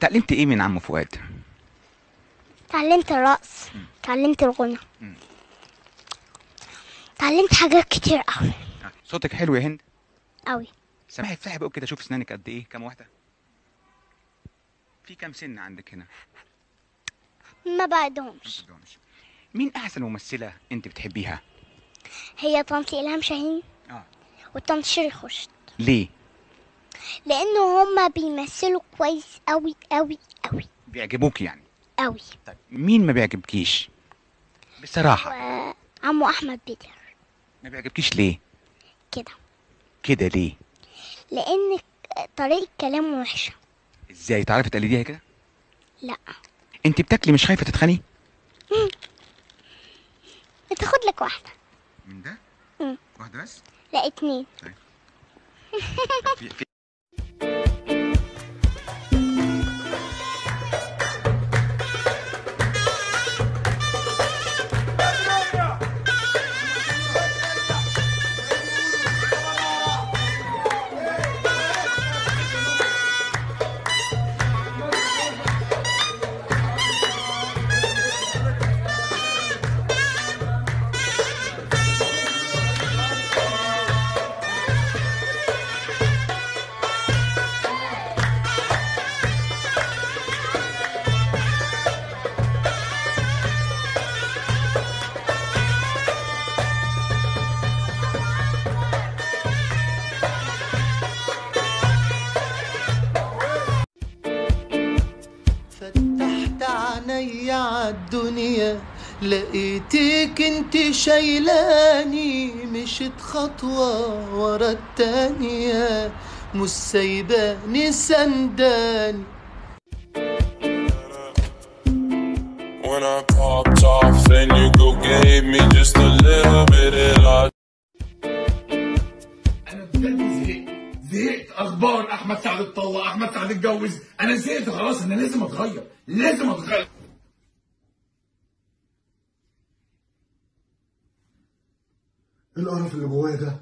اتعلمت ايه من عم فؤاد اتعلمت الرقص اتعلمت الغنى اتعلمت حاجات كتير قوي صوتك حلو يا هند قوي سامحي افتحي بقى كده شوف اسنانك قد ايه كام واحده في كام سن عندك هنا ما بعدهمش مش. مين احسن ممثله انت بتحبيها هي طنط إلهام شاهين اه وطنط شيري خورشيد ليه لأنه هما بيمثلوا كويس قوي قوي قوي بيعجبوك يعني قوي طيب مين ما بيعجبكيش بصراحه وعمو أحمد بدر ما بيعجبكيش ليه كده كده ليه لأن طريقة كلامه وحشة ازاي تعرفي تقلديها كده لا انت بتاكلي مش خايفه تتخني تاخد لك واحدة من ده مم. واحده بس لا اتنين في في فتحت عيني عالدنيا لقيتك انت شايلاني مشيت خطوة ورا التانية مش سايباني سنداني When I popped off, then you go gave me just a little bit of love. انا بجد زهقت زهقت اخبار احمد سعد اتطلق احمد سعد اتجوز انا زهقت خلاص انا لازم اتغير لازم اتغير ايه القرف اللي جوايا ده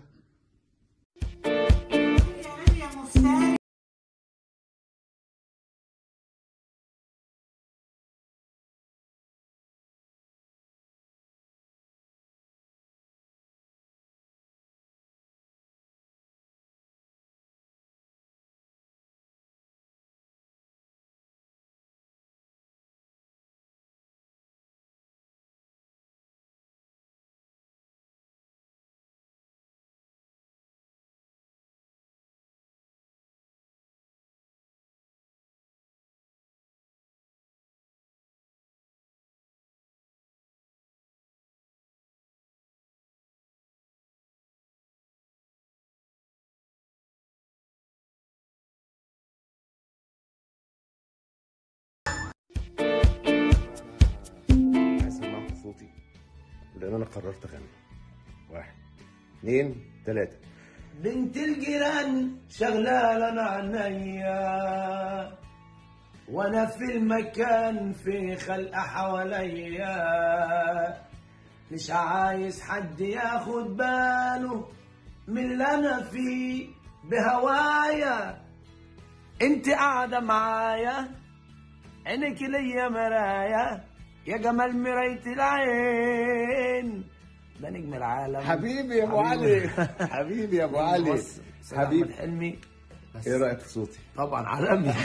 عايز اسمعكم صوتي لان انا قررت اغني واحد اثنين ثلاثة بنت الجيران شغلة عينيا وانا في المكان في خلقة حواليا مش عايز حد ياخد باله من اللي انا فيه بهوايا انت قاعدة معايا عينك ليا مرايا يا جمال مراية العين ده نجم العالم حبيبي يا ابو علي حبيبي يا ابو علي حبيبي حبيبي حلمي ايه رايك في صوتي طبعا عالمي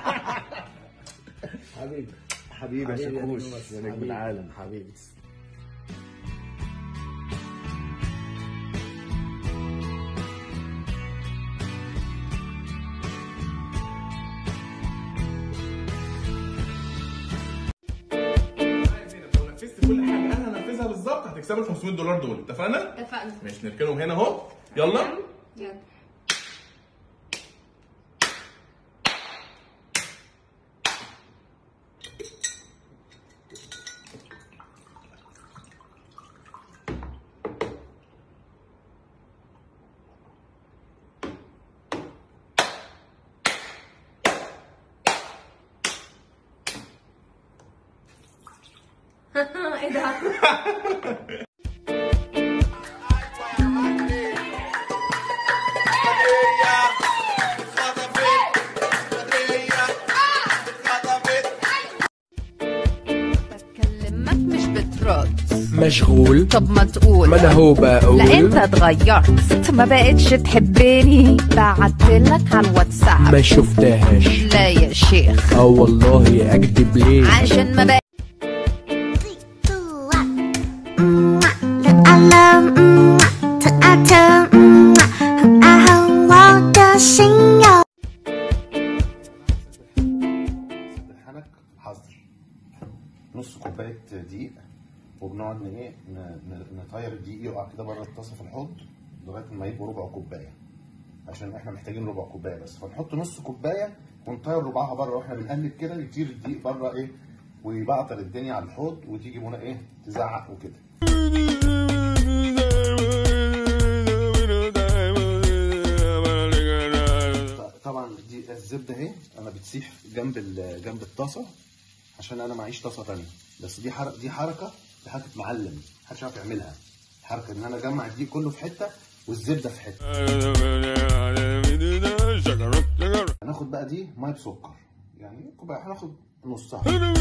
حبيبي حبيبي يا شكوش يا نجم العالم حبيبي لو نفذت كل حاجه انا هنفذها بالظبط هتكسب ال 500 دولار دول اتفقنا؟ اتفقنا ماشي نركنهم هنا اهو يلا يلا ايه ده مشغول طب ما تقول ما انا هو بقول لا انت اتغيرت ما بقتش تحبني بعتلك على الواتساب ما شفتهاش لا يا شيخ اه والله اكدب ليه عشان ما بقى I love 疼爱的很爱恨我的心有。 حنك حظر نص كوبايه دقيق وبنقعد ن- ايه ن- ن- نطير الدقيق يقع كده بره الطاسه في الحوض لغايه ما يبقوا ربع كوبايه عشان احنا محتاجين ربع كوبايه بس فنحط نص كوبايه ونطير ربعها بره واحنا بنقلب كده يطير الدقيق بره ايه ويبعتر الدنيا على الحوض وتيجي منى ايه تزعق وكده طبعا دي الزبده اهي انا بتسيح جنب ال- جنب الطاسه عشان انا معيش طاسه تانية بس دي حركه دي حركه دي حركه معلم محدش يعرف يعملها حركه ان انا اجمع الدقيق كله في حته والزبده في حته هناخد بقى دي ميه بسكر يعني كوبايه هناخد نصها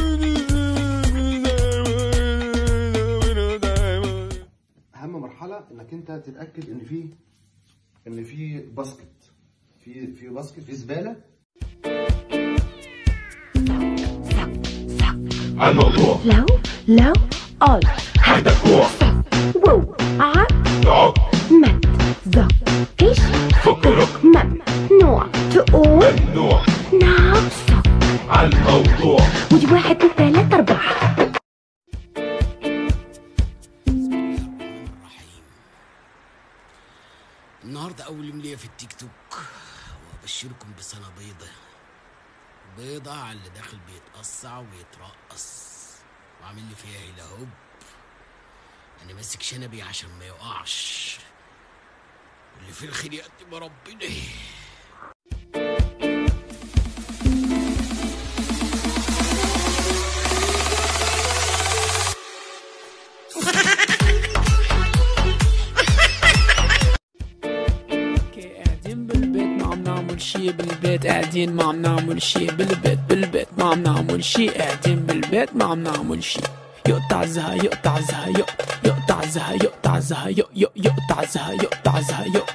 اهم مرحله انك انت تتاكد ان في ان في باسكت في في باسكت في زباله الموضوع لو لو قال عندك جوع وو ع من ذكش فكرك ممنوع تقول ممنوع نفسك على الموضوع ودي واحد اتنين تلاتة أربعة النهارده اول يوم ليا في التيك توك وابشركم بسنه بيضه بيضه على اللي داخل بيتقصع ويترقص وعامل لي فيها هيلا هوب انا ماسك شنبي عشان ما يقعش واللي في الخير ياتي بربنا قاعدين بالبيت ما عم نعمل شي بالبيت قاعدين ما عم نعمل شي بالبيت بالبيت ما عم نعمل شي قاعدين بالبيت ما عم نعمل شي يقطع زها يقطع زها يق يقطع زها يقطع زها يق يق يقطع زها يقطع زها يق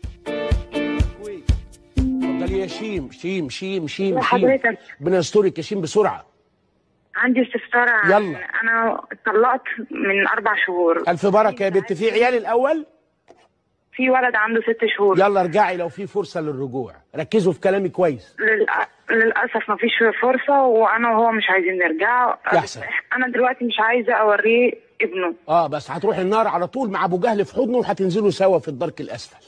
اتفضلي يا شيم شيم شيم شيم شيم حضرتك ربنا يسترك يا شيم بسرعه عندي استفسار عن- يلا. انا اتطلقت من اربع شهور الف بركه يا بنت في عيال الاول في ولد عنده ست شهور يلا ارجعي لو في فرصه للرجوع ركزوا في كلامي كويس للأ- للاسف مفيش فرصه وانا وهو مش عايزين نرجع يحسن. انا دلوقتي مش عايزه اوريه ابنه اه بس هتروحي النار على طول مع ابو جهل في حضنه وهتنزلوا سوا في الدرك الاسفل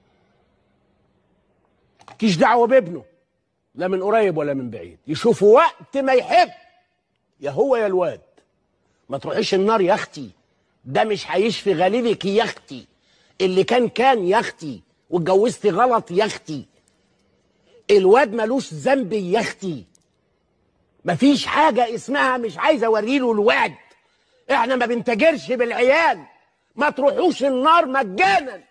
كيش دعوه بابنه لا من قريب ولا من بعيد يشوفوا وقت ما يحب يا هو يا الواد ما تروحيش النار يا اختي ده مش هيشفي غليلك يا اختي اللي كان كان يا اختي واتجوزتي غلط يا اختي الواد ملوش ذنب يا اختي مفيش حاجه اسمها مش عايز اوريله الواد احنا ما بنتاجرش بالعيال ما تروحوش النار مجانا